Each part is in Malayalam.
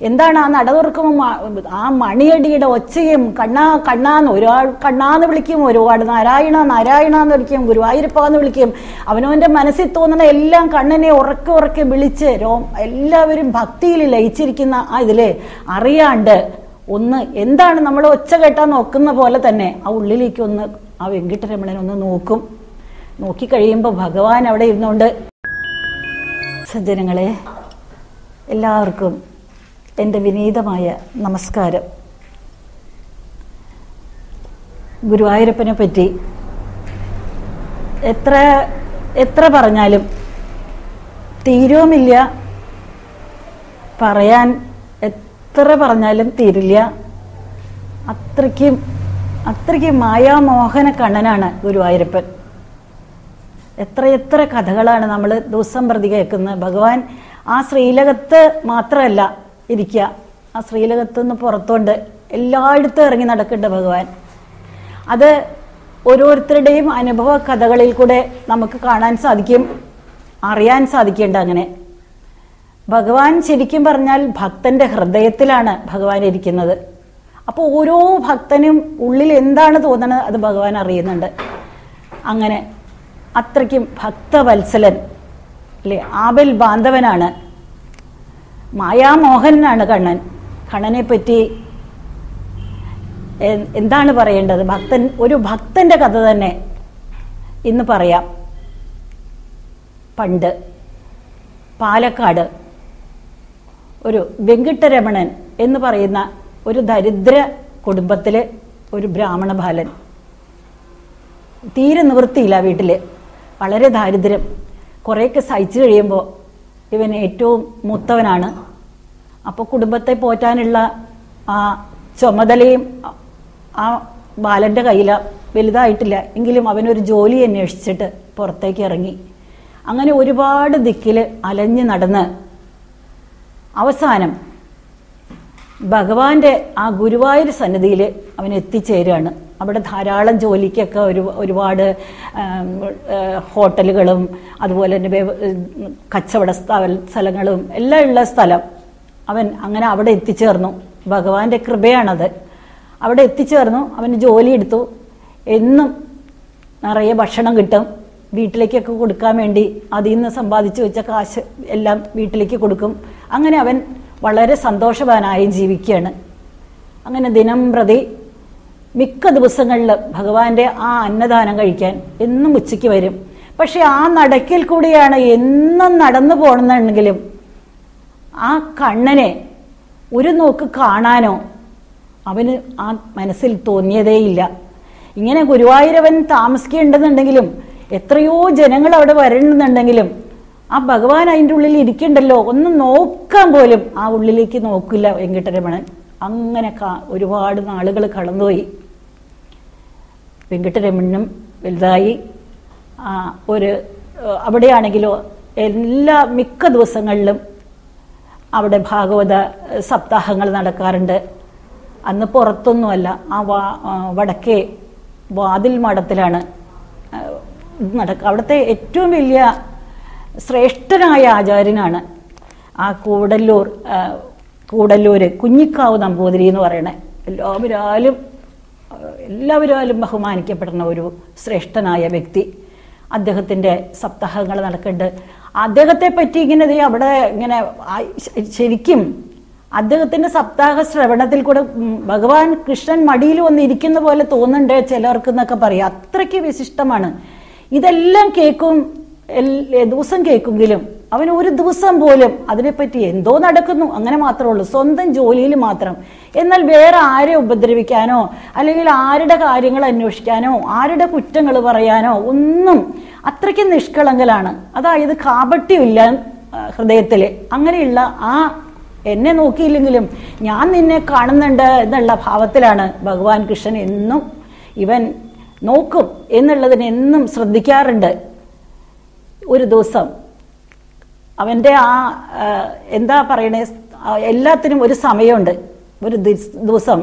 എന്താണ് ആ നട തുറക്കുമ്പോൾ ആ മണിയടിയുടെ ഒച്ചയും കണ്ണാ കണ്ണാന്ന് ഒരാൾ കണ്ണാന്ന് വിളിക്കും ഒരുപാട് നാരായണ നാരായണ എന്ന് വിളിക്കും ഗുരുവായൂരപ്പ എന്ന് വിളിക്കും അവനവന്റെ മനസ്സിൽ തോന്നുന്ന എല്ലാം കണ്ണനെ ഉറക്കെ ഉറക്കെ വിളിച്ച് രോ എല്ലാവരും ഭക്തിയിൽ ലയിച്ചിരിക്കുന്ന ആ ഇതില് അറിയാണ്ട് ഒന്ന് എന്താണ് നമ്മൾ ഒച്ച കേട്ടാൻ നോക്കുന്ന പോലെ തന്നെ ആ ഉള്ളിലേക്ക് ഒന്ന് ആ വെങ്കിട്ടരമണൻ ഒന്ന് നോക്കും നോക്കിക്കഴിയുമ്പോൾ ഭഗവാൻ അവിടെ ഇരുന്നുകൊണ്ട് സജ്ജനങ്ങളെ എല്ലാവർക്കും എൻ്റെ വിനീതമായ നമസ്കാരം ഗുരുവായൂരപ്പനെ പറ്റി എത്ര എത്ര പറഞ്ഞാലും തീരുവുമില്ല പറയാൻ എത്ര പറഞ്ഞാലും തീരില്ല അത്രയ്ക്കും അത്രയ്ക്കും മായാമോഹന കണ്ണനാണ് ഗുരുവായൂരപ്പൻ എത്രയെത്ര കഥകളാണ് നമ്മൾ ദിവസം പ്രതി കേൾക്കുന്നത് ഭഗവാൻ ആ ശ്രീലകത്ത് മാത്രമല്ല ഇരിക്കുക ആ ശ്രീലകത്ത് നിന്ന് പുറത്തുകൊണ്ട് എല്ലായിടത്തും ഇറങ്ങി നടക്കുന്നുണ്ട് ഭഗവാൻ അത് ഓരോരുത്തരുടെയും അനുഭവ കഥകളിൽ കൂടെ നമുക്ക് കാണാൻ സാധിക്കും അറിയാൻ സാധിക്കേണ്ട അങ്ങനെ ഭഗവാൻ ശരിക്കും പറഞ്ഞാൽ ഭക്തന്റെ ഹൃദയത്തിലാണ് ഭഗവാൻ ഇരിക്കുന്നത് അപ്പോൾ ഓരോ ഭക്തനും ഉള്ളിൽ എന്താണ് തോന്നുന്നത് അത് ഭഗവാൻ അറിയുന്നുണ്ട് അങ്ങനെ അത്രയ്ക്കും ഭക്തവത്സലൻ അല്ലേ ആബൽ ബാന്ധവനാണ് മായാമോഹനാണ് കണ്ണൻ കണ്ണനെ പറ്റി എ- എന്താണ് പറയേണ്ടത് ഭക്തൻ ഒരു ഭക്തന്റെ കഥ തന്നെ ഇന്ന് പറയാം പണ്ട് പാലക്കാട് ഒരു വെങ്കിട്ടരമണൻ എന്ന് പറയുന്ന ഒരു ദരിദ്ര കുടുംബത്തിലെ ഒരു ബ്രാഹ്മണ ബാലൻ തീരെ നിവൃത്തിയില്ല വീട്ടിൽ വളരെ ദാരിദ്ര്യം കുറേയൊക്കെ സഹിച്ചു കഴിയുമ്പോൾ ഇവൻ ഏറ്റവും മൂത്തവനാണ് അപ്പോൾ കുടുംബത്തെ പോറ്റാനുള്ള ആ ചുമതലയും ആ- ആ ബാലൻ്റെ കയ്യിൽ വലുതായിട്ടില്ല എങ്കിലും അവനൊരു ജോലി അന്വേഷിച്ചിട്ട് പുറത്തേക്ക് ഇറങ്ങി അങ്ങനെ ഒരുപാട് ദിക്കിൽ അലഞ്ഞു നടന്ന് അവസാനം ഭഗവാന്റെ ആ ഗുരുവായൂർ സന്നിധിയിൽ അവൻ എത്തിച്ചേരുകയാണ് അവിടെ ധാരാളം ജോലിക്കൊക്കെ ഒരു ഒരുപാട് ആം, ഏ, ഹോട്ടലുകളും അതുപോലെ തന്നെ വ്യവ- ഉം, കച്ചവട സ്ഥല സ്ഥലങ്ങളും എല്ലാം ഉള്ള സ്ഥലം അവൻ അങ്ങനെ അവിടെ എത്തിച്ചേർന്നു ഭഗവാന്റെ കൃപയാണത് അവിടെ എത്തിച്ചേർന്നു അവന് ജോലി എടുത്തു എന്നും നിറയെ ഭക്ഷണം കിട്ടും വീട്ടിലേക്കൊക്കെ കൊടുക്കാൻ വേണ്ടി അതിൽ നിന്ന് സമ്പാദിച്ചു വെച്ച കാശ് എല്ലാം വീട്ടിലേക്ക് കൊടുക്കും അങ്ങനെ അവൻ വളരെ സന്തോഷവാനായി ജീവിക്കുകയാണ് അങ്ങനെ ദിനം പ്രതി മിക്ക ദിവസങ്ങളിൽ ഭഗവാന്റെ ആ അന്നദാനം കഴിക്കാൻ എന്നും ഉച്ചയ്ക്ക് വരും പക്ഷെ ആ നടക്കിൽ കൂടിയാണ് എന്നും നടന്നു പോകണമെന്നുണ്ടെങ്കിലും ആ കണ്ണനെ ഒരു നോക്ക് കാണാനോ അവന് ആ മനസ്സിൽ തോന്നിയതേയില്ല ഇങ്ങനെ ഗുരുവായൂരവൻ താമസിക്കേണ്ടെന്നുണ്ടെങ്കിലും എത്രയോ ജനങ്ങൾ അവിടെ വരണമെന്നുണ്ടെങ്കിലും ആ ഭഗവാൻ അതിൻ്റെ ഉള്ളിൽ ഇരിക്കണ്ടല്ലോ ഒന്ന് നോക്കാൻ പോലും ആ ഉള്ളിലേക്ക് നോക്കില്ല വെങ്കിട്ടരമണൻ അങ്ങനെ കാ- ഒരുപാട് നാളുകൾ കടന്നുപോയി വെങ്കിട്ടരമണനും വലുതായി ആ, ഒരു ഏഹ്, അവിടെയാണെങ്കിലോ എല്ലാ മിക്ക ദിവസങ്ങളിലും അവിടെ ഭാഗവത ഏഹ്, സപ്താഹങ്ങൾ നടക്കാറുണ്ട് അന്ന് പുറത്തൊന്നുമല്ല ആ വാ ആ, വടക്കേ വാതിൽ മഠത്തിലാണ് ഏഹ്, ഇത് നടക്കുക അവിടുത്തെ ഏറ്റവും വലിയ ശ്രേഷ്ഠനായ ആചാര്യനാണ് ആ കൂടല്ലൂർ ആ, കൂടല്ലൂര് കുഞ്ഞിക്കാവ് നമ്പൂതിരി എന്ന് പറയണേ എല്ലാവരാലും ആ, എല്ലാവരാലും ബഹുമാനിക്കപ്പെടുന്ന ഒരു ശ്രേഷ്ഠനായ വ്യക്തി അദ്ദേഹത്തിൻ്റെ സപ്താഹങ്ങൾ നടക്കുന്നുണ്ട് അദ്ദേഹത്തെ പറ്റി ഇങ്ങനെ ദേ അവിടെ ഇങ്ങനെ ആ- ശ- ശരിക്കും അദ്ദേഹത്തിന്റെ സപ്താഹ ശ്രവണത്തിൽ കൂടെ ഉം, ഭഗവാൻ കൃഷ്ണൻ മടിയിൽ വന്ന് ഇരിക്കുന്ന പോലെ തോന്നുന്നുണ്ട് ചിലർക്ക് എന്നൊക്കെ പറയാം അത്രയ്ക്ക് വിശിഷ്ടമാണ് ഇതെല്ലാം കേൾക്കും എൽ- ദിവസം കേൾക്കുമെങ്കിലും അവൻ ഒരു ദിവസം പോലും അതിനെപ്പറ്റി എന്തോ നടക്കുന്നു അങ്ങനെ മാത്രമേ ഉള്ളൂ സ്വന്തം ജോലിയിൽ മാത്രം എന്നാൽ വേറെ ആരെ ഉപദ്രവിക്കാനോ അല്ലെങ്കിൽ ആരുടെ കാര്യങ്ങൾ അന്വേഷിക്കാനോ ആരുടെ കുറ്റങ്ങൾ പറയാനോ ഒന്നും അത്രയ്ക്ക് നിഷ്കളങ്കലാണ് അതായത് കാപട്യമില്ല ആ, ഹൃദയത്തില് അങ്ങനെയുള്ള ആ എന്നെ നോക്കിയില്ലെങ്കിലും ഞാൻ നിന്നെ കാണുന്നുണ്ട് എന്നുള്ള ഭാവത്തിലാണ് ഭഗവാൻ കൃഷ്ണൻ എന്നും ഇവൻ നോക്കും എന്നുള്ളതിന് എന്നും ശ്രദ്ധിക്കാറുണ്ട് ഒരു ദിവസം അവൻ്റെ ആ ആ, എന്താ പറയണേ ആ, എല്ലാത്തിനും ഒരു സമയമുണ്ട് ഒരു ദിസ്- ദിവസം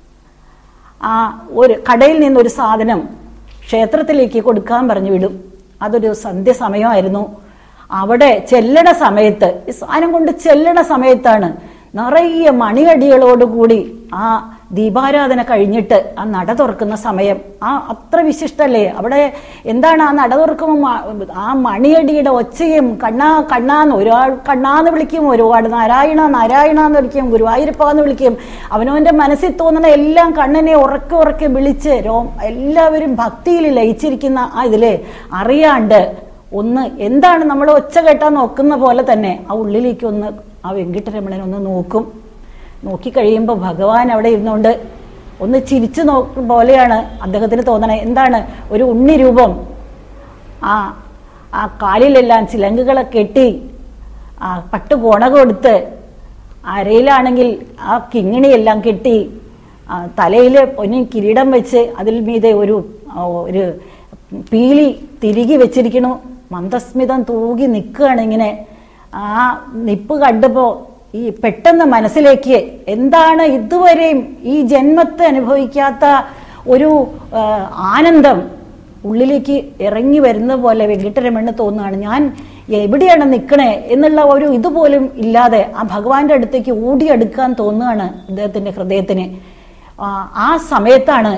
ആ ഒരു കടയിൽ നിന്ന് ഒരു സാധനം ക്ഷേത്രത്തിലേക്ക് കൊടുക്കാൻ പറഞ്ഞു വിടും അതൊരു സന്ധ്യ സമയമായിരുന്നു അവിടെ ചെല്ലണ സമയത്ത് ഈ സാധനം കൊണ്ട് ചെല്ലണ സമയത്താണ് നിറയെ മണിയടികളോടുകൂടി ആ ദീപാരാധന കഴിഞ്ഞിട്ട് ആ നട തുറക്കുന്ന സമയം ആ അത്ര വിശിഷ്ടല്ലേ അവിടെ എന്താണ് ആ നട തുറക്കുമ്പോൾ മ- ആ മണിയടിയുടെ ഒച്ചയും കണ്ണാ കണ്ണാന്ന് ഒരാൾ കണ്ണാന്ന് വിളിക്കും ഒരുപാട് നാരായണ നാരായണ എന്ന് വിളിക്കും ഗുരുവായൂരപ്പ എന്ന് വിളിക്കും അവനവന്റെ മനസ്സിൽ തോന്നുന്ന എല്ലാം കണ്ണനെ ഉറക്കെ ഉറക്കെ വിളിച്ച് രോ എല്ലാവരും ഭക്തിയിൽ ലയിച്ചിരിക്കുന്ന ആ ഇതില് അറിയാണ്ട് ഒന്ന് എന്താണ് നമ്മൾ ഒച്ച കേട്ടാൻ നോക്കുന്ന പോലെ തന്നെ ആ ഉള്ളിലേക്ക് ഒന്ന് ആ വെങ്കിട്ടരമണൻ ഒന്ന് നോക്കും നോക്കിക്കഴിയുമ്പോൾ ഭഗവാൻ അവിടെ ഇരുന്നുകൊണ്ട് ഒന്ന് ചിരിച്ചു നോക്കും പോലെയാണ് അദ്ദേഹത്തിന് തോന്നണേ എന്താണ് ഒരു ഉണ്ണി രൂപം ആ ആ കാലിലെല്ലാം ചിലങ്കുകളെ കെട്ടി ആ പട്ട് കോണ കൊടുത്ത് അരയിലാണെങ്കിൽ ആ കിങ്ങിണിയെല്ലാം കെട്ടി ആ തലയിൽ പൊന്നിൻ കിരീടം വെച്ച് അതിൽ മീതെ ഒരു ആ, ഒരു പീലി തിരികെ വെച്ചിരിക്കണു മന്ദസ്മിതം തൂകി നിൽക്കുകയാണ് ഇങ്ങനെ ആ നിപ്പ് കണ്ടപ്പോ ഈ പെട്ടെന്ന് മനസ്സിലേക്ക് എന്താണ് ഇതുവരെയും ഈ ജന്മത്തെ അനുഭവിക്കാത്ത ഒരു ആ, ആനന്ദം ഉള്ളിലേക്ക് ഇറങ്ങി വരുന്ന പോലെ വെങ്കിട്ടരമണ്ണ് തോന്നുകയാണ് ഞാൻ എവിടെയാണ് നിൽക്കണേ എന്നുള്ള ഒരു ഇതുപോലും ഇല്ലാതെ ആ ഭഗവാന്റെ അടുത്തേക്ക് ഓടിയെടുക്കാൻ തോന്നുകയാണ് അദ്ദേഹത്തിന്റെ ഹൃദയത്തിന് ആ, ആ സമയത്താണ്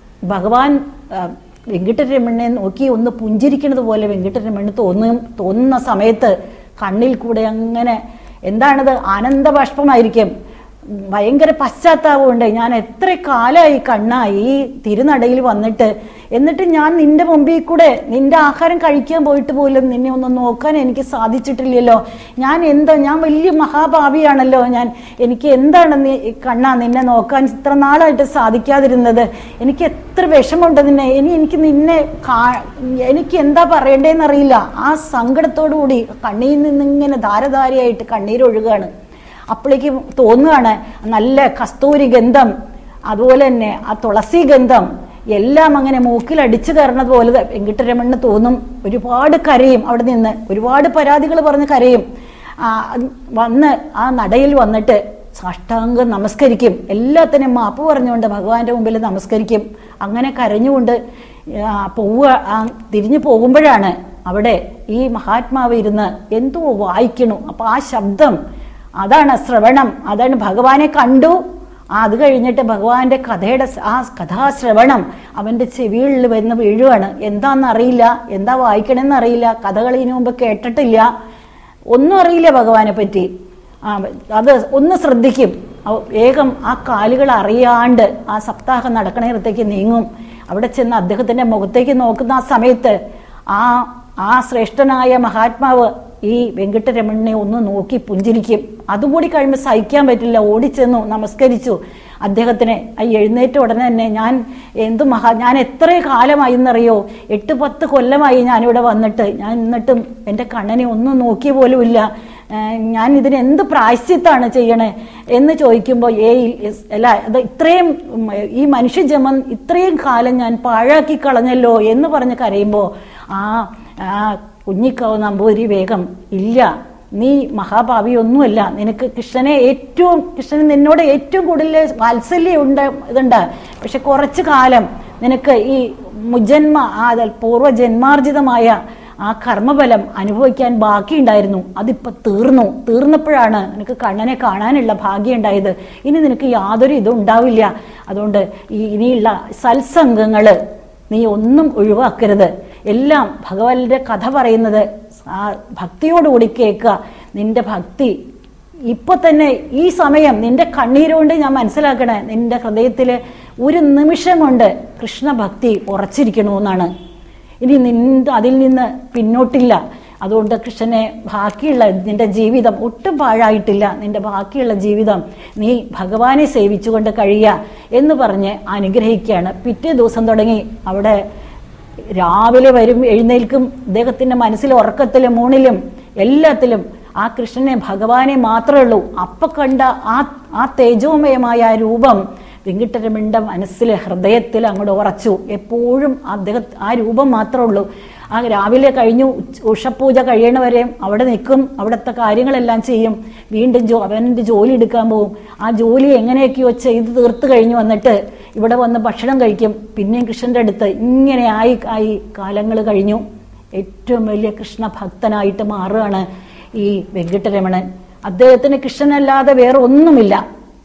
ഭഗവാൻ ആ, വെങ്കിട്ടരമണ്ണെ നോക്കി ഒന്ന് പുഞ്ചിരിക്കുന്നത് പോലെ വെങ്കിട്ടരമണ്ണ് തോന്നും തോന്നുന്ന സമയത്ത് കണ്ണിൽ കൂടെ അങ്ങനെ എന്താണത് ആനന്ദബാഷ്പമായിരിക്കും ഭയങ്കര പശ്ചാത്താപമുണ്ട് ഞാൻ എത്ര കാലമായി കണ്ണ ഈ തിരുനടയിൽ വന്നിട്ട് എന്നിട്ട് ഞാൻ നിന്റെ മുമ്പിൽ കൂടെ നിന്റെ ആഹാരം കഴിക്കാൻ പോയിട്ട് പോലും നിന്നെ ഒന്ന് നോക്കാൻ എനിക്ക് സാധിച്ചിട്ടില്ലല്ലോ ഞാൻ എന്താ ഞാൻ വലിയ മഹാഭാവിയാണല്ലോ ഞാൻ എനിക്ക് എന്താണ് നീ കണ്ണ നിന്നെ നോക്കാൻ ഇത്ര നാളായിട്ട് സാധിക്കാതിരുന്നത് എനിക്ക് എത്ര വിഷമമുണ്ട് നിന്നെ ഇനി എനിക്ക് നിന്നെ കാ- എനിക്ക് എന്താ പറയണ്ടേന്നറിയില്ല ആ സങ്കടത്തോടു കൂടി കണ്ണീരിൽ നിന്ന് ഇങ്ങനെ ധാരധാരയായിട്ട് കണ്ണീരൊഴുകാണ് അപ്പോഴേക്ക് തോന്നുകയാണ് നല്ല കസ്തൂരി ഗന്ധം അതുപോലെ തന്നെ ആ തുളസി ഗന്ധം എല്ലാം അങ്ങനെ മൂക്കിൽ അടിച്ചു കയറണത് പോലെ വെങ്കിട്ടരമണ്ണ് തോന്നും ഒരുപാട് കരയും അവിടെ നിന്ന് ഒരുപാട് പരാതികൾ പറഞ്ഞ് കരയും ആ, വന്ന് ആ നടയിൽ വന്നിട്ട് സാഷ്ടാംഗം നമസ്കരിക്കും എല്ലാത്തിനും മാപ്പ് പറഞ്ഞുകൊണ്ട് ഭഗവാന്റെ മുമ്പിൽ നമസ്കരിക്കും അങ്ങനെ കരഞ്ഞുകൊണ്ട് ആ, പോവുക ആ, തിരിഞ്ഞു പോകുമ്പോഴാണ് അവിടെ ഈ മഹാത്മാവ് ഇരുന്ന് എന്തോ വായിക്കണു അപ്പൊ ആ ശബ്ദം അതാണ് ശ്രവണം അതാണ് ഭഗവാനെ കണ്ടു ആ അത് കഴിഞ്ഞിട്ട് ഭഗവാന്റെ കഥയുടെ സ- ആ കഥാശ്രവണം അവന്റെ ചെവികളിൽ വന്ന് വീഴുവാണ് എന്താണെന്ന് അറിയില്ല എന്താ വായിക്കണമെന്ന് അറിയില്ല കഥകൾ ഇതിനു മുമ്പ് കേട്ടിട്ടില്ല ഒന്നും അറിയില്ല ഭഗവാനെ പറ്റി ആ അത് ഒന്ന് ശ്രദ്ധിക്കും അവ- വേഗം ആ കാലുകൾ അറിയാണ്ട് ആ സപ്താഹം നടക്കണയിടത്തേക്ക് നീങ്ങും അവിടെ ചെന്ന് അദ്ദേഹത്തിന്റെ മുഖത്തേക്ക് നോക്കുന്ന ആ സമയത്ത് ആ ആ ശ്രേഷ്ഠനായ മഹാത്മാവ് ഈ വെങ്കിട്ടരമണിനെ ഒന്ന് നോക്കി പുഞ്ചിരിക്കും അതുകൂടി കഴിയുമ്പോൾ സഹിക്കാൻ പറ്റില്ല ഓടിച്ചെന്നു നമസ്കരിച്ചു അദ്ദേഹത്തിനെ ആ എഴുന്നേറ്റ ഉടനെ തന്നെ ഞാൻ എന്ത് മഹാ ഞാൻ എത്ര കാലമായി എന്നറിയോ എട്ട് പത്ത് കൊല്ലമായി ഞാനിവിടെ വന്നിട്ട് ഞാൻ എന്നിട്ടും എൻ്റെ കണ്ണനെ ഒന്നും നോക്കിയ പോലുമില്ല ഏഹ് ഞാൻ ഇതിന് എന്ത് പ്രായശ്ചിത്താണ് ചെയ്യണേ എന്ന് ചോദിക്കുമ്പോൾ ഏ അല്ല അത് ഇത്രയും ഉം, ഈ മനുഷ്യജന്മം ഇത്രയും കാലം ഞാൻ പാഴാക്കി കളഞ്ഞല്ലോ എന്ന് പറഞ്ഞ് കരയുമ്പോൾ ആ ആ കുഞ്ഞിക്കാവ് നമ്പൂതിരി വേഗം ഇല്ല നീ മഹാഭാവിയൊന്നുമല്ല നിനക്ക് കൃഷ്ണനെ ഏറ്റവും കൃഷ്ണന് നിന്നോട് ഏറ്റവും കൂടുതൽ വാത്സല്യം ഉണ്ട് ഇതുണ്ട് പക്ഷെ കുറച്ചു കാലം നിനക്ക് ഈ മുജന്മ ആ അത് പൂർവ്വജന്മാർജിതമായ ആ കർമ്മഫലം അനുഭവിക്കാൻ ബാക്കിയുണ്ടായിരുന്നു അതിപ്പോ തീർന്നു തീർന്നപ്പോഴാണ് നിനക്ക് കണ്ണനെ കാണാനുള്ള ഭാഗ്യം ഉണ്ടായത് ഇനി നിനക്ക് യാതൊരു ഇതും ഉണ്ടാവില്ല അതുകൊണ്ട് ഈ ഇനിയുള്ള സത്സംഗങ്ങള് നീ ഒന്നും ഒഴിവാക്കരുത് എല്ലാം ഭഗവാന്റെ കഥ പറയുന്നത് ആ ഭക്തിയോടുകൂടി കേൾക്കുക നിന്റെ ഭക്തി ഇപ്പൊ തന്നെ ഈ സമയം നിന്റെ കണ്ണീരുകൊണ്ട് ഞാൻ മനസ്സിലാക്കണേ നിന്റെ ഹൃദയത്തില് ഒരു നിമിഷം കൊണ്ട് കൃഷ്ണഭക്തി ഉറച്ചിരിക്കണമെന്നാണ് ഇനി നിന്റെ അതിൽ നിന്ന് പിന്നോട്ടില്ല അതുകൊണ്ട് കൃഷ്ണനെ ബാക്കിയുള്ള നിന്റെ ജീവിതം ഒട്ടും പാഴായിട്ടില്ല നിന്റെ ബാക്കിയുള്ള ജീവിതം നീ ഭഗവാനെ സേവിച്ചുകൊണ്ട് കഴിയുക എന്ന് പറഞ്ഞ് അനുഗ്രഹിക്കുകയാണ് പിറ്റേ ദിവസം തുടങ്ങി അവിടെ രാവിലെ വരും എഴുന്നേൽക്കും അദ്ദേഹത്തിന്റെ മനസ്സിൽ ഉറക്കത്തിലും മൂണിലും എല്ലാത്തിലും ആ കൃഷ്ണനെ ഭഗവാനെ മാത്രമേ ഉള്ളൂ അപ്പൊ കണ്ട ആ ആ തേജോമയമായ ആ രൂപം വെങ്കിട്ടരമിണ്ട മനസ്സിൽ ഹൃദയത്തിൽ അങ്ങോട്ട് ഉറച്ചു എപ്പോഴും അദ്ദേഹം ആ രൂപം മാത്രമേ ഉള്ളൂ ആ രാവിലെ കഴിഞ്ഞു ഉച്ച- ഉഷപ്പൂജ കഴിയണവരെ അവിടെ നിൽക്കും അവിടുത്തെ കാര്യങ്ങളെല്ലാം ചെയ്യും വീണ്ടും ജോ അവൻ്റെ ജോലി എടുക്കാൻ പോകും ആ ജോലി എങ്ങനെയൊക്കെയോ ചെയ്ത് തീർത്ത് കഴിഞ്ഞ് വന്നിട്ട് ഇവിടെ വന്ന് ഭക്ഷണം കഴിക്കും പിന്നെയും കൃഷ്ണന്റെ അടുത്ത് ഇങ്ങനെ ആയി ആയി കാലങ്ങൾ കഴിഞ്ഞു ഏറ്റവും വലിയ കൃഷ്ണ ഭക്തനായിട്ട് മാറുകയാണ് ഈ വെങ്കിട്ടരമണൻ അദ്ദേഹത്തിന് കൃഷ്ണനല്ലാതെ വേറെ ഒന്നുമില്ല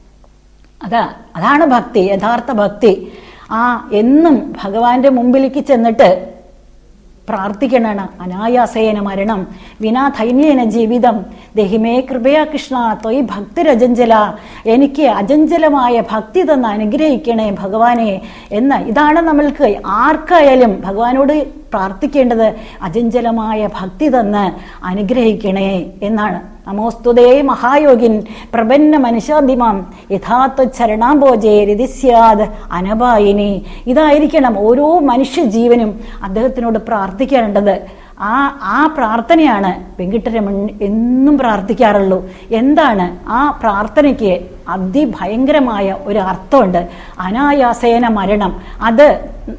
അതാ അതാണ് ഭക്തി യഥാർത്ഥ ഭക്തി ആ എന്നും ഭഗവാന്റെ മുമ്പിലേക്ക് ചെന്നിട്ട് പ്രാർത്ഥിക്കണാണ് അനായാസേന മരണം വിനാ ധൈന്യേന ജീവിതം ദഹിമേ കൃപയാ കൃഷ്ണ തൊയ് ഭക്തിരജഞ്ചല എനിക്ക് അജഞ്ചലമായ ഭക്തി തന്ന് അനുഗ്രഹിക്കണേ ഭഗവാനെ എന്ന് ഇതാണ് നമ്മൾക്ക് ആർക്കായാലും ഭഗവാനോട് പ്രാർത്ഥിക്കേണ്ടത് അജഞ്ചലമായ ഭക്തി തന്ന് അനുഗ്രഹിക്കണേ എന്നാണ് നമോസ്തുതേ മഹായോഗിൻ പ്രപന്ന മനുഷ്യാദിമാം യഥാർത്ഥ ചരണാംബോജേ രതിസ്യാദ് അനപായിനി ഇതായിരിക്കണം ഓരോ മനുഷ്യ ജീവനും അദ്ദേഹത്തിനോട് പ്രാർത്ഥിക്കേണ്ടത് ആ ആ പ്രാർത്ഥനയാണ് വെങ്കിട്ടരമൺ എന്നും പ്രാർത്ഥിക്കാറുള്ളൂ എന്താണ് ആ പ്രാർത്ഥനയ്ക്ക് അതിഭയങ്കരമായ ഒരു അർത്ഥമുണ്ട് അനായാസേന മരണം അത്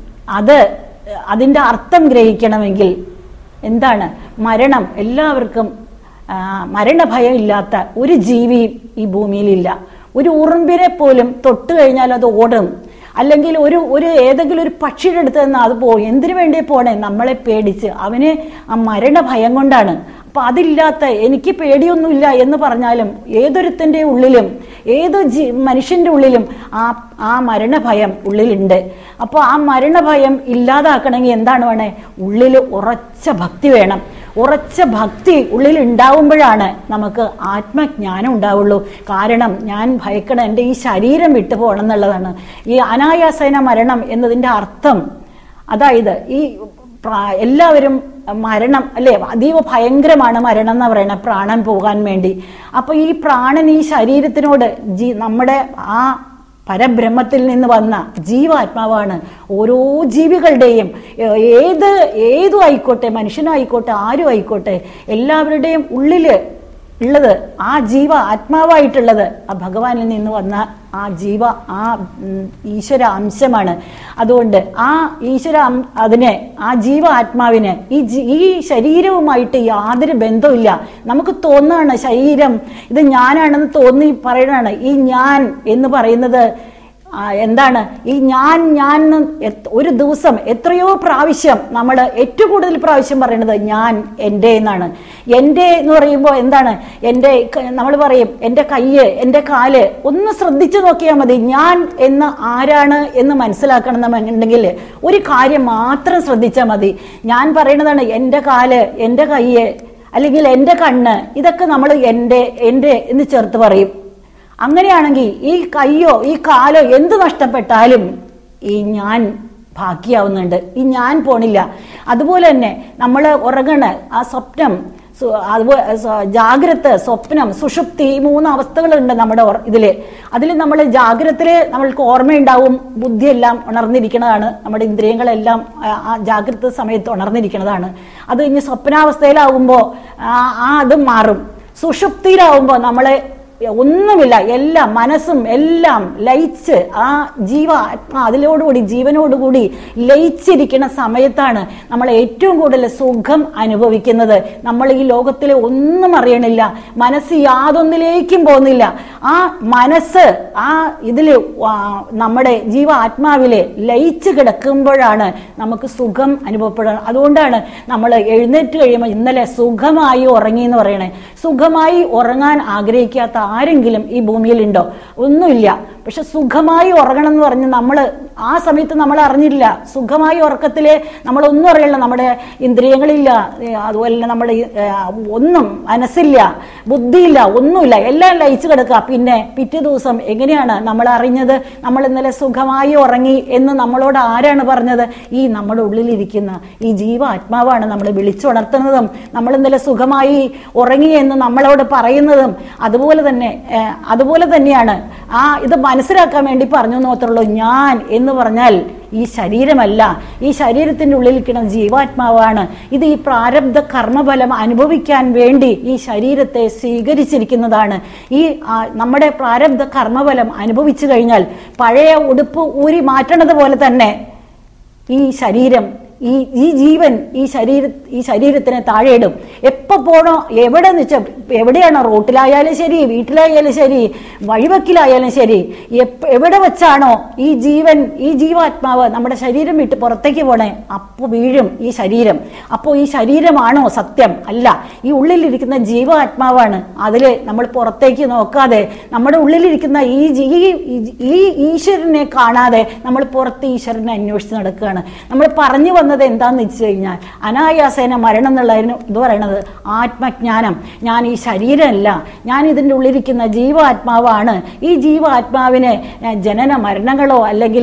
അത് അതിൻ്റെ അർത്ഥം ഗ്രഹിക്കണമെങ്കിൽ എന്താണ് മരണം എല്ലാവർക്കും ആ, മരണഭയം ഇല്ലാത്ത ഒരു ജീവിയും ഈ ഭൂമിയിലില്ല ഒരു ഉറുമ്പിനെ പോലും തൊട്ട് കഴിഞ്ഞാൽ അത് ഓടും അല്ലെങ്കിൽ ഒരു ഒരു ഏതെങ്കിലും ഒരു പക്ഷിയുടെ അടുത്ത് നിന്ന് അത് പോകും എന്തിനു വേണ്ടി പോണേ നമ്മളെ പേടിച്ച് അവന് ആ മരണഭയം കൊണ്ടാണ് അപ്പൊ അതില്ലാത്ത എനിക്ക് പേടിയൊന്നുമില്ല എന്ന് പറഞ്ഞാലും ഏതൊരുത്തന്റെ ഉള്ളിലും ഏത് ജീ മനുഷ്യന്റെ ഉള്ളിലും ആ ആ മരണഭയം ഉള്ളിലുണ്ട് അപ്പോൾ ആ മരണഭയം ഇല്ലാതാക്കണമെങ്കിൽ എന്താണ് വേണേ ഉള്ളിൽ ഉറച്ച ഭക്തി വേണം ഉറച്ച ഭക്തി ഉള്ളിൽ ഉണ്ടാവുമ്പോഴാണ് നമുക്ക് ആത്മജ്ഞാനം ഉണ്ടാവുള്ളൂ കാരണം ഞാൻ ഭയക്കണം എൻ്റെ ഈ ശരീരം വിട്ടു പോകണം എന്നുള്ളതാണ് ഈ അനായാസേന മരണം എന്നതിൻ്റെ അർത്ഥം അതായത് ഈ പ്രാ- എല്ലാവരും മരണം അല്ലേ അതീവ ഭയങ്കരമാണ് മരണം എന്ന് പറയുന്നത് പ്രാണൻ പോകാൻ വേണ്ടി അപ്പൊ ഈ പ്രാണൻ ഈ ശരീരത്തിനോട് ജീ നമ്മുടെ ആ പരബ്രഹ്മത്തിൽ നിന്ന് വന്ന ജീവാത്മാവാണ് ഓരോ ജീവികളുടെയും ഏ- ഏത് ഏതും ആയിക്കോട്ടെ മനുഷ്യനായിക്കോട്ടെ ആരും ആയിക്കോട്ടെ എല്ലാവരുടെയും ഉള്ളില് ഉള്ളത് ആ ജീവ ആത്മാവായിട്ടുള്ളത് ആ ഭഗവാനിൽ നിന്ന് വന്ന ആ ജീവ ആ ഉം, ഈശ്വര അംശമാണ് അതുകൊണ്ട് ആ ഈശ്വര അം- അതിന് ആ ജീവ ആത്മാവിന് ഈ ജി- ഈ ശരീരവുമായിട്ട് യാതൊരു ബന്ധവുമില്ല നമുക്ക് തോന്നുകയാണ് ശരീരം ഇത് ഞാനാണെന്ന് തോന്നി പറയുന്നതാണ് ഈ ഞാൻ എന്ന് പറയുന്നത് ആ, എന്താണ് ഈ ഞാൻ ഞാൻ എന്ന് എത്- ഒരു ദിവസം എത്രയോ പ്രാവശ്യം നമ്മൾ ഏറ്റവും കൂടുതൽ പ്രാവശ്യം പറയുന്നത് ഞാൻ എൻ്റെ എന്നാണ് എൻ്റെ എന്ന് പറയുമ്പോൾ എന്താണ് എൻ്റെ നമ്മൾ പറയും എൻ്റെ കയ്യ് എൻ്റെ കാല് ഒന്ന് ശ്രദ്ധിച്ചു നോക്കിയാൽ മതി ഞാൻ എന്ന് ആരാണ് എന്ന് മനസ്സിലാക്കണം എന്നുണ്ടെങ്കിൽ ഒരു കാര്യം മാത്രം ശ്രദ്ധിച്ചാൽ മതി ഞാൻ പറയുന്നതാണ് എൻ്റെ കാല് എൻ്റെ കയ്യ് അല്ലെങ്കിൽ എൻ്റെ കണ്ണ് ഇതൊക്കെ നമ്മൾ എൻ്റെ എൻ്റെ എന്ന് ചേർത്ത് പറയും അങ്ങനെയാണെങ്കിൽ ഈ കയ്യോ ഈ കാലോ എന്ത് നഷ്ടപ്പെട്ടാലും ഈ ഞാൻ ബാക്കിയാവുന്നുണ്ട് ഈ ഞാൻ പോണില്ല അതുപോലെ തന്നെ നമ്മൾ ഉറങ്ങണ ആ സ്വപ്നം സു- അതുപോലെ സ- ജാഗ്രത സ്വപ്നം സുഷുപ്തി ഈ മൂന്ന് അവസ്ഥകളുണ്ട് നമ്മുടെ ഓർ- ഇതില് അതിൽ നമ്മൾ ജാഗ്രതത്തില് നമ്മൾക്ക് ഓർമ്മയുണ്ടാവും ബുദ്ധിയെല്ലാം ഉണർന്നിരിക്കുന്നതാണ് നമ്മുടെ ഇന്ദ്രിയങ്ങളെല്ലാം ആ, ആ ജാഗ്രത സമയത്ത് ഉണർന്നിരിക്കുന്നതാണ് അത് കഴിഞ്ഞ് സ്വപ്നാവസ്ഥയിലാവുമ്പോൾ ആ ആ അത് മാറും സുഷുപ്തിയിലാവുമ്പോൾ നമ്മളെ ഒന്നുമില്ല എല്ലാം മനസ്സും എല്ലാം ലയിച്ച് ആ ജീവ ആത്മാ അതിലോടുകൂടി ജീവനോടുകൂടി ലയിച്ചിരിക്കുന്ന സമയത്താണ് നമ്മൾ ഏറ്റവും കൂടുതൽ സുഖം അനുഭവിക്കുന്നത് നമ്മൾ ഈ ലോകത്തിലെ ഒന്നും അറിയണില്ല മനസ്സ് യാതൊന്നിലേക്കും പോകുന്നില്ല ആ മനസ്സ് ആ ഇതില് ആ, നമ്മുടെ ജീവ ആത്മാവില് ലയിച്ച് കിടക്കുമ്പോഴാണ് നമുക്ക് സുഖം അനുഭവപ്പെടുന്നത് അതുകൊണ്ടാണ് നമ്മൾ എഴുന്നേറ്റ് കഴിയുമ്പോൾ ഇന്നലെ സുഖമായി ഉറങ്ങി എന്ന് പറയണേ സുഖമായി ഉറങ്ങാൻ ആഗ്രഹിക്കാത്ത ആരെങ്കിലും ഈ ഭൂമിയിലുണ്ടോ ഒന്നുമില്ല പക്ഷെ സുഖമായി ഉറങ്ങണം എന്ന് പറഞ്ഞ് നമ്മൾ ആ സമയത്ത് നമ്മൾ അറിഞ്ഞില്ല സുഖമായി ഉറക്കത്തില് നമ്മളൊന്നും അറിയില്ല നമ്മുടെ ഇന്ദ്രിയങ്ങളില്ല ഏ, അതുപോലെ തന്നെ നമ്മുടെ ഈ, ഏ, ഒന്നും മനസ്സില്ല ബുദ്ധിയില്ല ഒന്നുമില്ല എല്ലാം ലയിച്ചു കിടക്കുക പിന്നെ പിറ്റേ ദിവസം എങ്ങനെയാണ് നമ്മൾ അറിഞ്ഞത് നമ്മൾ ഇന്നലെ സുഖമായി ഉറങ്ങി എന്ന് നമ്മളോട് ആരാണ് പറഞ്ഞത് ഈ നമ്മുടെ ഉള്ളിലിരിക്കുന്ന ഈ ജീവ ആത്മാവാണ് നമ്മൾ വിളിച്ചുണർത്തുന്നതും നമ്മൾ ഇന്നലെ സുഖമായി ഉറങ്ങി എന്ന് നമ്മളോട് പറയുന്നതും അതുപോലെ തന്നെ ഏ, അതുപോലെ തന്നെയാണ് ആ ഇത് മനസ്സിലാക്കാൻ വേണ്ടി പറഞ്ഞു എന്ന് മാത്രമേ ഉള്ളൂ ഞാൻ എന്ന് പറഞ്ഞാൽ ഈ ശരീരമല്ല ഈ ശരീരത്തിന്റെ ഉള്ളിലിരിക്കുന്ന ജീവാത്മാവാണ് ഇത് ഈ പ്രാരബ്ധ കർമ്മഫലം അനുഭവിക്കാൻ വേണ്ടി ഈ ശരീരത്തെ സ്വീകരിച്ചിരിക്കുന്നതാണ് ഈ ആ, നമ്മുടെ പ്രാരബ്ധ കർമ്മഫലം അനുഭവിച്ചു കഴിഞ്ഞാൽ പഴയ ഉടുപ്പ് ഊരി മാറ്റണത് പോലെ തന്നെ ഈ ശരീരം ഈ ഈ ജീവൻ ഈ ശരീര ഈ ശരീരത്തിനെ താഴെയിടും എപ്പോ പോണോ എവിടെ വെച്ചാൽ എവിടെയാണോ റോട്ടിലായാലും ശരി വീട്ടിലായാലും ശരി വഴിവക്കിലായാലും ശരി എപ്പ- എവിടെ വെച്ചാണോ ഈ ജീവൻ ഈ ജീവാത്മാവ് നമ്മുടെ ശരീരം വിട്ട് പുറത്തേക്ക് പോണേ അപ്പോൾ വീഴും ഈ ശരീരം അപ്പോൾ ഈ ശരീരമാണോ സത്യം അല്ല ഈ ഉള്ളിലിരിക്കുന്ന ജീവാത്മാവാണ് അതിൽ നമ്മൾ പുറത്തേക്ക് നോക്കാതെ നമ്മുടെ ഉള്ളിലിരിക്കുന്ന ഈ ജീ- ഈ- ഈ ഈശ്വരനെ കാണാതെ നമ്മൾ പുറത്ത് ഈശ്വരനെ അന്വേഷിച്ച് നടക്കുകയാണ് നമ്മൾ പറഞ്ഞു വന്നത് എന്താന്ന് വെച്ച് കഴിഞ്ഞാൽ അനായാസേന മരണം എന്നുള്ളതിന് ഇത് പറയണത് ആത്മജ്ഞാനം ഞാൻ ഈ ശരീരമല്ല ഞാൻ ഇതിൻ്റെ ഉള്ളിലിരിക്കുന്ന ജീവാത്മാവാണ് ഈ ജീവാത്മാവിന് ഏഹ്, ജനന മരണങ്ങളോ അല്ലെങ്കിൽ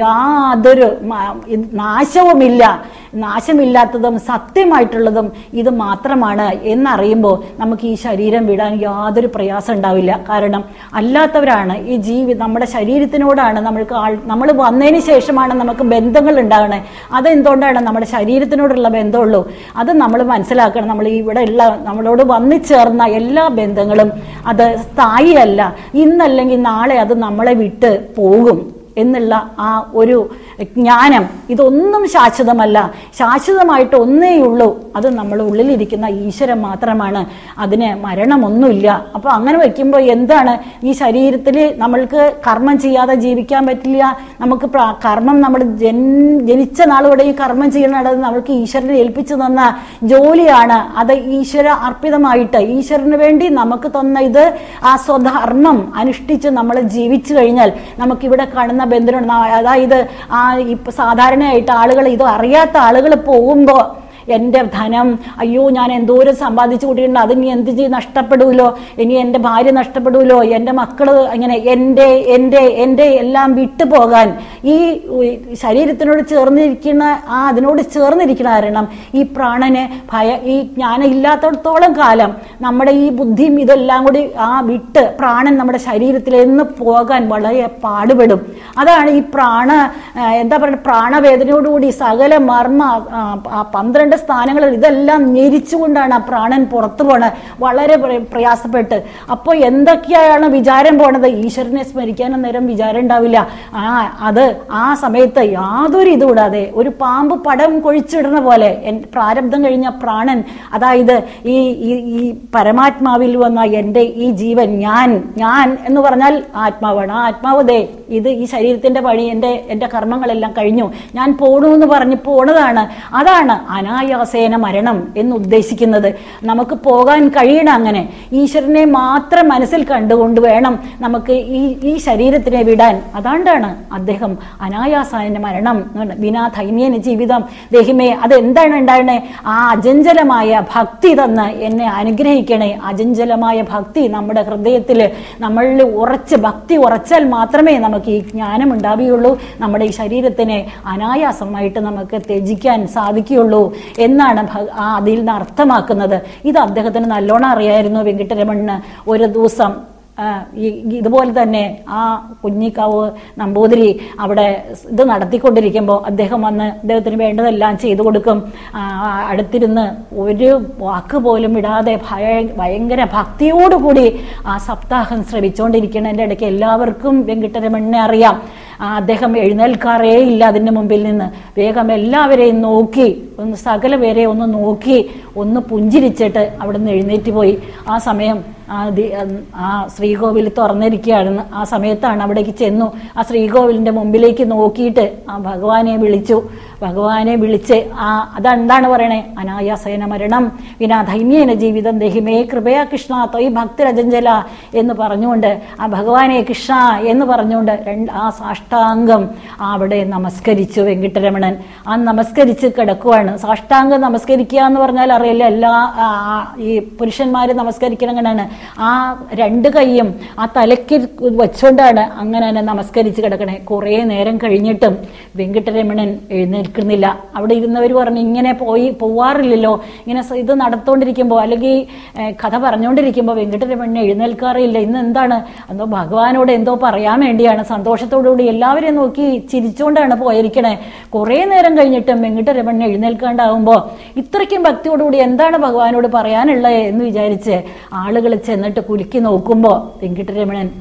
യാതൊരു മ- ഇത് നാശവുമില്ല നാശമില്ലാത്തതും സത്യമായിട്ടുള്ളതും ഇത് മാത്രമാണ് എന്നറിയുമ്പോൾ നമുക്ക് ഈ ശരീരം വിടാൻ യാതൊരു പ്രയാസം ഉണ്ടാവില്ല കാരണം അല്ലാത്തവരാണ് ഈ ജീവി നമ്മുടെ ശരീരത്തിനോടാണ് നമ്മൾക്ക് ആൾ നമ്മൾ വന്നതിന് ശേഷമാണ് നമുക്ക് ബന്ധങ്ങൾ ഉണ്ടാകണേ അതെന്തുകൊണ്ടാണ് നമ്മുടെ ശരീരത്തിനോടുള്ള ബന്ധമുള്ളൂ അത് നമ്മൾ മനസ്സിലാക്കണം നമ്മൾ ഇവിടെ ഉള്ള നമ്മളോട് വന്നു ചേർന്ന എല്ലാ ബന്ധങ്ങളും അത് സ്ഥായിയല്ല ഇന്നല്ലെങ്കിൽ നാളെ അത് നമ്മളെ വിട്ട് പോകും എന്നുള്ള ആ ഒരു ജ്ഞാനം ഇതൊന്നും ശാശ്വതമല്ല ശാശ്വതമായിട്ട് ഒന്നേയുള്ളൂ അത് നമ്മുടെ ഉള്ളിലിരിക്കുന്ന ഈശ്വരൻ മാത്രമാണ് അതിന് മരണമൊന്നുമില്ല അപ്പോൾ അങ്ങനെ വയ്ക്കുമ്പോൾ എന്താണ് ഈ ശരീരത്തിൽ നമ്മൾക്ക് കർമ്മം ചെയ്യാതെ ജീവിക്കാൻ പറ്റില്ല നമുക്ക് പ്ര- കർമ്മം നമ്മൾ ജൻ ജനിച്ച നാളുകൂടെ ഈ കർമ്മം ചെയ്യണത് നമ്മൾക്ക് ഈശ്വരനെ ഏൽപ്പിച്ചു തന്ന ജോലിയാണ് അത് ഈശ്വര അർപ്പിതമായിട്ട് ഈശ്വരന് വേണ്ടി നമുക്ക് തന്ന ഇത് ആ സ്വധർമ്മം അനുഷ്ഠിച്ച് നമ്മൾ ജീവിച്ചു കഴിഞ്ഞാൽ നമുക്കിവിടെ കാണുന്ന ബന്ധനം അതായത് ആ ഇപ്പൊ സാധാരണയായിട്ട് ആളുകൾ ഇത് അറിയാത്ത ആളുകൾ പോകുമ്പോൾ എൻ്റെ ധനം അയ്യോ ഞാൻ എന്തോരം സമ്പാദിച്ചു കൂട്ടിയിട്ടുണ്ട് അത് ഇനി എന്ത് ചെയ്ത് നഷ്ടപ്പെടുമല്ലോ ഇനി എൻ്റെ ഭാര്യ നഷ്ടപ്പെടുമല്ലോ എൻ്റെ മക്കള് അങ്ങനെ എൻ്റെ എൻ്റെ എൻ്റെ എല്ലാം വിട്ടു പോകാൻ ഈ ഉ- ശരീരത്തിനോട് ചേർന്നിരിക്കുന്ന ആ അതിനോട് ചേർന്നിരിക്കുന്ന കാരണം ഈ പ്രാണന് ഭയ ഈ ജ്ഞാനം ഇല്ലാത്തടത്തോളം കാലം നമ്മുടെ ഈ ബുദ്ധിയും ഇതെല്ലാം കൂടി ആ വിട്ട് പ്രാണൻ നമ്മുടെ ശരീരത്തിൽ നിന്ന് പോകാൻ വളരെ പാടുപെടും അതാണ് ഈ പ്രാണ ആ, എന്താ പറയുക പ്രാണവേദനയോടുകൂടി സകല മർമ്മ ആ, ആ പന്ത്രണ്ട് സ്ഥാനങ്ങളിൽ ഇതെല്ലാം ഞെരിച്ചുകൊണ്ടാണ് ആ പ്രാണൻ പുറത്തു പോണത് വളരെ പ്ര- പ്രയാസപ്പെട്ട് അപ്പോൾ എന്തൊക്കെയാണ് വിചാരം പോണത് ഈശ്വരനെ സ്മരിക്കാൻ നേരം വിചാരം ഉണ്ടാവില്ല ആ അത് ആ സമയത്ത് യാതൊരു ഇതും കൂടാതെ ഒരു പാമ്പ് പടം കൊഴിച്ചിടുന്ന പോലെ എൻ പ്രാരബ്ധം കഴിഞ്ഞ പ്രാണൻ അതായത് ഈ ഈ- ഈ പരമാത്മാവിൽ വന്ന എൻ്റെ ഈ ജീവൻ ഞാൻ ഞാൻ എന്ന് പറഞ്ഞാൽ ആത്മാവാണ് ആ ആത്മാവ് ദേ ഇത് ഈ ശരീരത്തിന്റെ വഴി എൻ്റെ എൻ്റെ കർമ്മങ്ങളെല്ലാം കഴിഞ്ഞു ഞാൻ പോണു എന്ന് പറഞ്ഞ് പോണതാണ് അതാണ് അനായാസേന മരണം എന്ന് ഉദ്ദേശിക്കുന്നത് നമുക്ക് പോകാൻ കഴിയണം അങ്ങനെ ഈശ്വരനെ മാത്രം മനസ്സിൽ കണ്ടുകൊണ്ട് വേണം നമുക്ക് ഈ ഈ ശരീരത്തിനെ വിടാൻ അതാണ്ടാണ് അദ്ദേഹം അനായാസേന മരണം എന്ന് പറഞ്ഞത്. വിനാ ധൈന്യേന ജീവിതം ദേഹിമേ അത് എന്താണ് ഉണ്ടായിരുന്നേ ആ അജഞ്ചലമായ ഭക്തി തന്ന് എന്നെ അനുഗ്രഹിക്കണേ അജഞ്ചലമായ ഭക്തി നമ്മുടെ ഹൃദയത്തിൽ നമ്മളിൽ ഉറച്ച് ഭക്തി ഉറച്ചാൽ മാത്രമേ നമുക്ക് ഈ ജ്ഞാനം ഉണ്ടാവുകയുള്ളൂ നമ്മുടെ ഈ ശരീരത്തിനെ അനായാസമായിട്ട് നമുക്ക് ത്യജിക്കാൻ സാധിക്കുകയുള്ളൂ എന്നാണ് ഭ- ആ അതിൽ നിന്ന് അർത്ഥമാക്കുന്നത് ഇത് അദ്ദേഹത്തിന് നല്ലോണം അറിയായിരുന്നു വെങ്കിട്ടരമണ്ണ് ഒരു ദിവസം ആ, ഈ- ഇതുപോലെ തന്നെ ആ കുഞ്ഞിക്കാവ് നമ്പൂതിരി അവിടെ ഇത് നടത്തിക്കൊണ്ടിരിക്കുമ്പോൾ അദ്ദേഹം വന്ന് അദ്ദേഹത്തിന് വേണ്ടതെല്ലാം ചെയ്തു കൊടുക്കും ആ, അടുത്തിരുന്ന് ഒരു വാക്ക് പോലും വിടാതെ ഭയ ഭയങ്കര ഭക്തിയോടുകൂടി ആ സപ്താഹം ശ്രമിച്ചുകൊണ്ടിരിക്കുന്നതിൻ്റെ ഇടയ്ക്ക് എല്ലാവർക്കും വെങ്കിട്ടരമണ്ണെ അറിയാം ആ, അദ്ദേഹം എഴുന്നേൽക്കാറേ ഇല്ല അതിൻ്റെ മുമ്പിൽ നിന്ന് വേഗം എല്ലാവരെയും നോക്കി ഒന്ന് സകല പേരെ ഒന്ന് നോക്കി ഒന്ന് പുഞ്ചിരിച്ചിട്ട് അവിടെ നിന്ന് എഴുന്നേറ്റ് പോയി ആ സമയം ആ ദി- ആ ശ്രീകോവിൽ തുറന്നിരിക്കുകയായിരുന്നു ആ സമയത്താണ് അവിടേക്ക് ചെന്നു ആ ശ്രീകോവിലിന്റെ മുമ്പിലേക്ക് നോക്കിയിട്ട് ആ ഭഗവാനെ വിളിച്ചു ഭഗവാനെ വിളിച്ച് ആ അതെന്താണ് പറയണേ അനായാസേന മരണം വിനാ ധൈന്യേന ജീവിതം ദഹിമേ കൃപയാ കൃഷ്ണ തൊയ് ഭക്തിരജഞ്ചല എന്ന് പറഞ്ഞുകൊണ്ട് ആ ഭഗവാനെ കൃഷ്ണ എന്ന് പറഞ്ഞുകൊണ്ട് രണ്ട് ആ സാഷ്ടാംഗം അവിടെ നമസ്കരിച്ചു വെങ്കിട്ടരമണൻ ആ നമസ്കരിച്ച് കിടക്കുവാണ് സാഷ്ടാംഗം നമസ്കരിക്കുക എന്ന് പറഞ്ഞാൽ അറിയില്ല എല്ലാ ആ, ആ, ഈ പുരുഷന്മാര് നമസ്കരിക്കണം അങ്ങനെയാണ് ആ രണ്ട് കൈയും ആ തലയ്ക്ക് വെച്ചുകൊണ്ടാണ് അങ്ങനെ തന്നെ നമസ്കരിച്ച് കിടക്കണേ കുറേ നേരം കഴിഞ്ഞിട്ടും വെങ്കിട്ടരമണൻ എഴുന്നേൽക്കുന്നില്ല അവിടെ ഇരുന്നവർ പറഞ്ഞു ഇങ്ങനെ പോയി പോവാറില്ലല്ലോ ഇങ്ങനെ സ- ഇത് നടത്തുകൊണ്ടിരിക്കുമ്പോൾ അല്ലെങ്കിൽ ഏഹ്, കഥ പറഞ്ഞുകൊണ്ടിരിക്കുമ്പോൾ വെങ്കിട്ടരമണൻ എഴുന്നേൽക്കാറില്ല ഇന്ന് എന്താണ് എന്തോ ഭഗവാനോട് എന്തോ പറയാൻ വേണ്ടിയാണ് സന്തോഷത്തോടുകൂടി എല്ലാവരെയും നോക്കി ചിരിച്ചുകൊണ്ടാണ് പോയിരിക്കണേ കുറേ നേരം കഴിഞ്ഞിട്ടും വെങ്കിട്ടരമണൻ എഴുന്നേൽക്കാണ്ടാവുമ്പോൾ ഇത്രയ്ക്കും ഭക്തിയോടുകൂടി എന്താണ് ഭഗവാനോട് പറയാനുള്ളത് എന്ന് വിചാരിച്ച് ആളുകൾ ചെന്നിട്ട് കുലുക്കി നോക്കുമ്പോൾ വെങ്കിട്ടരമണൻ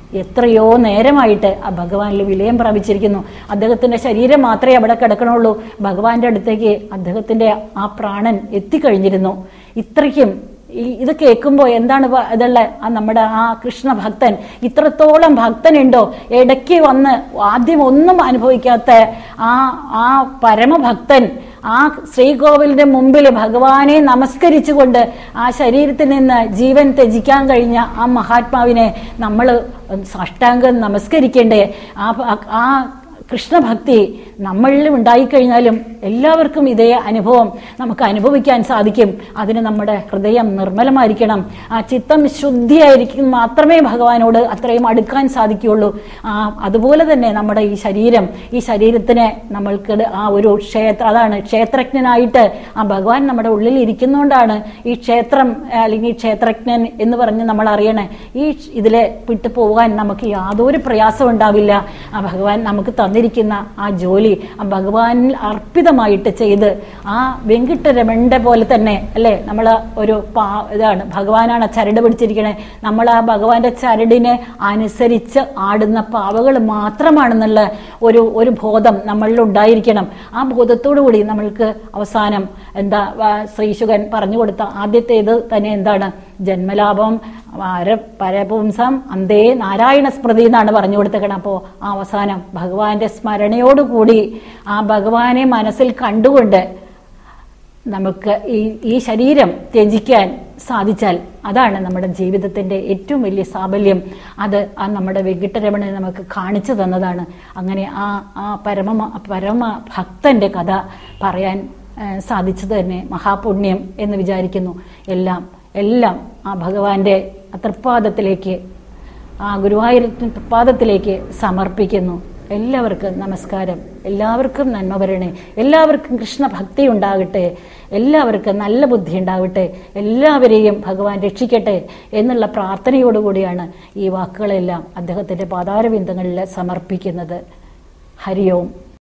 എത്രയോ നേരമായിട്ട് ആ ഭഗവാനിൽ വിലയം പ്രാപിച്ചിരിക്കുന്നു അദ്ദേഹത്തിന്റെ ശരീരം മാത്രമേ അവിടെ കിടക്കണുള്ളൂ ഭഗവാന്റെ അടുത്തേക്ക് അദ്ദേഹത്തിന്റെ ആ പ്രാണൻ എത്തിക്കഴിഞ്ഞിരുന്നു ഇത്രയ്ക്കും ഈ ഇത് കേൾക്കുമ്പോൾ എന്താണ് പ- ഇതുള്ള ആ നമ്മുടെ ആ കൃഷ്ണ ഭക്തൻ ഇത്രത്തോളം ഭക്തനുണ്ടോ ഇടയ്ക്ക് വന്ന് ആദ്യം ഒന്നും അനുഭവിക്കാത്ത ആ ആ പരമഭക്തൻ ആ ശ്രീകോവിലിന്റെ മുമ്പിൽ ഭഗവാനെ നമസ്കരിച്ചുകൊണ്ട് ആ ശരീരത്തിൽ നിന്ന് ജീവൻ ത്യജിക്കാൻ കഴിഞ്ഞ ആ മഹാത്മാവിനെ നമ്മൾ സാഷ്ടാംഗം നമസ്കരിക്കേണ്ടേ ആ ഭ- ആ കൃഷ്ണഭക്തി നമ്മളിലും ഉണ്ടായിക്കഴിഞ്ഞാലും എല്ലാവർക്കും ഇതേ അനുഭവം നമുക്ക് അനുഭവിക്കാൻ സാധിക്കും അതിന് നമ്മുടെ ഹൃദയം നിർമ്മലമായിരിക്കണം ആ ചിത്തം ശുദ്ധിയായിരിക്കും മാത്രമേ ഭഗവാനോട് അത്രയും അടുക്കാൻ സാധിക്കുകയുള്ളൂ ആ അതുപോലെ തന്നെ നമ്മുടെ ഈ ശരീരം ഈ ശരീരത്തിന് നമ്മൾക്ക് ആ ഒരു ക്ഷേത്ര അതാണ് ക്ഷേത്രജ്ഞനായിട്ട് ആ ഭഗവാൻ നമ്മുടെ ഉള്ളിൽ ഇരിക്കുന്നതുകൊണ്ടാണ് ഈ ക്ഷേത്രം അല്ലെങ്കിൽ ക്ഷേത്രജ്ഞൻ എന്ന് പറഞ്ഞ് നമ്മൾ അറിയണേ ഈ ഇതിലെ വിട്ടു പോകാൻ നമുക്ക് യാതൊരു പ്രയാസം ഉണ്ടാവില്ല ആ ഭഗവാൻ നമുക്ക് തന്നിരിക്കുന്ന ആ ജോലി ആ ഭഗവാനിൽ അർപ്പിതമായിട്ട് ചെയ്ത് ആ വെങ്കിട്ടരമണ്ട പോലെ തന്നെ അല്ലെ നമ്മൾ ഒരു പാ ഇതാണ് ഭഗവാനാണ് ചരട് പിടിച്ചിരിക്കണേ നമ്മൾ ആ ഭഗവാന്റെ ചരടിനെ അനുസരിച്ച് ആടുന്ന പാവകൾ മാത്രമാണെന്നുള്ള ഒരു ഒരു ബോധം നമ്മളിൽ ഉണ്ടായിരിക്കണം ആ ബോധത്തോടു കൂടി നമ്മൾക്ക് അവസാനം എന്താ ആ, ശ്രീശുകൻ പറഞ്ഞു കൊടുത്ത ആദ്യത്തെ ഇത് തന്നെ എന്താണ് ജന്മലാഭം പര പരപുംസം അന്തേ നാരായണ സ്മൃതി എന്നാണ് പറഞ്ഞു കൊടുത്തേക്കണം അപ്പോൾ ആ അവസാനം ഭഗവാന്റെ സ്മരണയോടുകൂടി ആ ഭഗവാനെ മനസ്സിൽ കണ്ടുകൊണ്ട് നമുക്ക് ഈ ഈ ശരീരം ത്യജിക്കാൻ സാധിച്ചാൽ അതാണ് നമ്മുടെ ജീവിതത്തിന്റെ ഏറ്റവും വലിയ സാബല്യം അത് ആ നമ്മുടെ വെങ്കിട്ടരമണനെ നമുക്ക് കാണിച്ചു തന്നതാണ് അങ്ങനെ ആ ആ പരമ പരമ ഭക്തന്റെ കഥ പറയാൻ ആ, സാധിച്ചത് തന്നെ മഹാപുണ്യം എന്ന് വിചാരിക്കുന്നു എല്ലാം എല്ലാം ആ ഭഗവാന്റെ ആ തൃപ്പാദത്തിലേക്ക് ആ ഗുരുവായൂർ തൃപ്പാദത്തിലേക്ക് സമർപ്പിക്കുന്നു എല്ലാവർക്കും നമസ്കാരം എല്ലാവർക്കും നന്മ വരണേ എല്ലാവർക്കും കൃഷ്ണഭക്തി ഉണ്ടാകട്ടെ എല്ലാവർക്കും നല്ല ബുദ്ധി ഉണ്ടാവട്ടെ എല്ലാവരെയും ഭഗവാൻ രക്ഷിക്കട്ടെ എന്നുള്ള പ്രാർത്ഥനയോടുകൂടിയാണ് ഈ വാക്കുകളെല്ലാം അദ്ദേഹത്തിന്റെ പാതാരബിന്ദങ്ങളിൽ സമർപ്പിക്കുന്നത് ഹരി ഓം